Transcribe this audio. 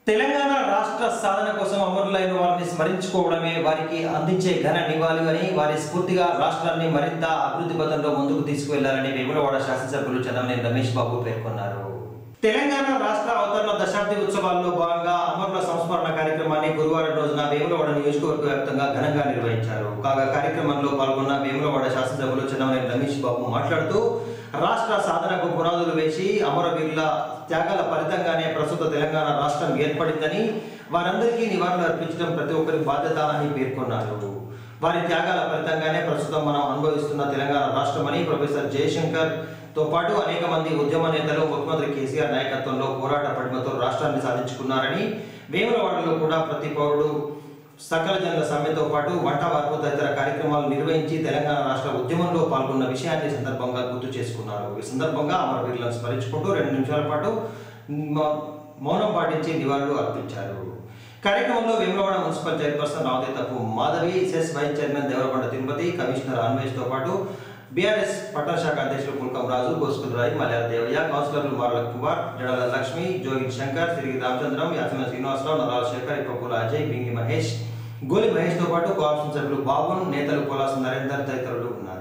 తెలంగాణ రాష్ట్ర సాధన కోసం అమరులైన వారిని స్మరించుకోవడమే వారికి అందించే ఘన నివాళి అని వారి స్ఫూర్తిగా రాష్ట్రాన్ని మరింత అభివృద్ధి పథంలో ముందుకు తీసుకువెళ్లాలని వేములవాడ శాసనసభ్యులు చంద్రమనేని రమేష్ బాబు పేర్కొన్నారు తెలంగాణ రాష్ట్ర అవతరణ దశాబ్ది ఉత్సవాల్లో భాగంగా అమరుల సంస్మరణ కార్యక్రమాన్ని గురువారం రోజున వేములవాడ నియోజకవర్గ వ్యాప్తంగా ఘనంగా నిర్వహించారు కాగా కార్యక్రమంలో పాల్గొన్న వేములవాడ శాసనసభ్యులు చంద్రమనేని రమేష్ బాబు మాట్లాడుతూ రాష్ట్ర సాధనకు పునాదులు వేసి అమరవీరుల త్యాగాల ఫలితంగానే ప్రస్తుత తెలంగాణ రాష్ట్రం ఏర్పడిందని వారందరికీ నివాళులు అర్పించడం ప్రతి ఒక్కరి బాధ్యత అని పేర్కొన్నారు వారి త్యాగాల ఫలితంగానే ప్రస్తుతం మనం అనుభవిస్తున్న తెలంగాణ రాష్ట్రమని ప్రొఫెసర్ జయశంకర్ తో పాటు అనేక మంది ఉద్యమ నేతలు ముఖ్యమంత్రి కేసీఆర్ నాయకత్వంలో పోరాట పడిమతో రాష్ట్రాన్ని సాధించుకున్నారని వేములవాడలో కూడా ప్రతి పౌరుడు సకల జనుల సమ్మెతో పాటు వంట వార్పు తదితర కార్యక్రమాలు నిర్వహించి తెలంగాణ రాష్ట్ర ఉద్యమంలో పాల్గొన్న విషయాన్ని ఈ సందర్భంగా గుర్తు చేసుకున్నారు ఈ సందర్భంగా అమరవీరులను స్మరించుకుంటూ రెండు నిమిషాల పాటు మౌ- మౌనం పాటించి నివాళులు అర్పించారు కార్యక్రమంలో Vemulawada municipal chairperson Ravudetapu Madhavi CESS vice chairman Devarakonda Tirupati commissioner Anvesh తో పాటు బీఆర్ఎస్ పట్టణ శాఖ అధ్యక్షులు పుల్కం రాజు గోసుకుల్ రాయ్ మలయాళ దేవయ్య కౌన్సిలర్లు మార్ల కుమార్ జడల లక్ష్మి జోగి శంకర్ సిరిగి రామచంద్రం యాచన శ్రీనివాసరావు నరాల శేఖర్ ఇప్పకుల అజయ్ బింగి మహేష్ గోలి మహేష్ తో పాటు కోఆప్షన్ సభ్యులు బాబున్ నేతలు పోలాసు నరేందర్ తదితరులు ఉన్నారు